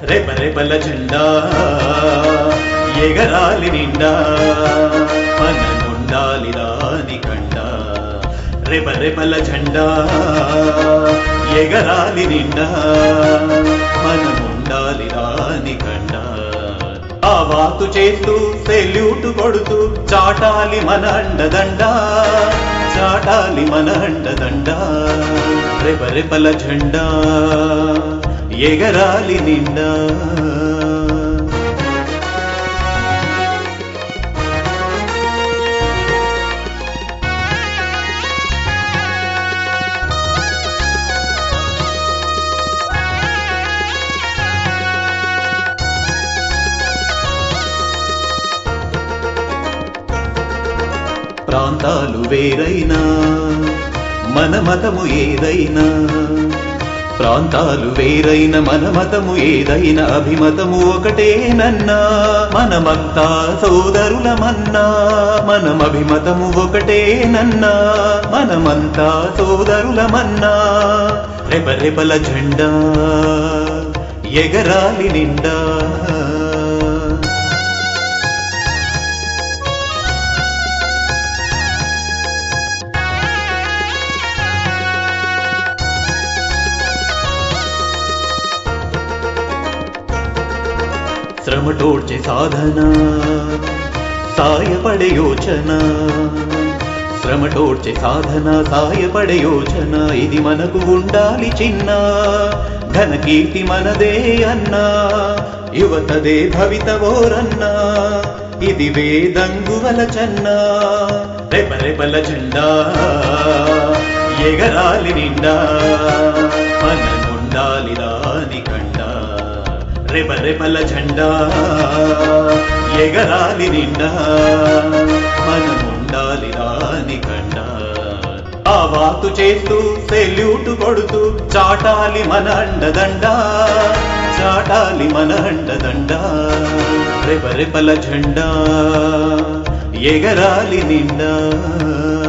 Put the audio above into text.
రెప రెపల జెండా ఎగరాలి నిండా మనముండాలి రాని కండ రెప రెపల జెండా ఎగరాలి నిండా మనముండాలి రాని కండ ఆ వాతు చేస్తూ సెల్యూటు కొడుతూ చాటాలి మన అండదండ చాటాలి మన అండదండ రెప రెపల జెండా ఎగరాలి నిండా ప్రాంతాలు వేరైనా మన మతము ఏదైనా ప్రాంతాలు వేరైన మన మతము ఏదైనా అభిమతము ఒకటేనన్నా మనమంతా సోదరులమన్నా మనం అభిమతము ఒకటేనన్నా మనమంతా సోదరులమన్నా రెప రెపల జెండా ఎగరాలి నిండా శ్రమటోడ్చే సాధన సాయపడే యోచన శ్రమటోడ్చే సాధన సాయపడే యోచన ఇది మనకు ఉండాలి చిన్న ఘన కీర్తి మనదే అన్నా యువతదే భవితవోరన్నా ఇది వేదంగువల చన్న రెప రెపల జెండా ఎగరాలి నిండా మనముండాలి రాని కండ రెప రెపల జెండా ఎగరాలి నిండా మనముండాలి రాని కండ ఆ వాతు చేస్తూ సెల్యూటు కొడుతూ చాటాలి మన అండదండ చాటాలి మన అండదండ రెప రెపల జెండా ఎగరాలి నిండా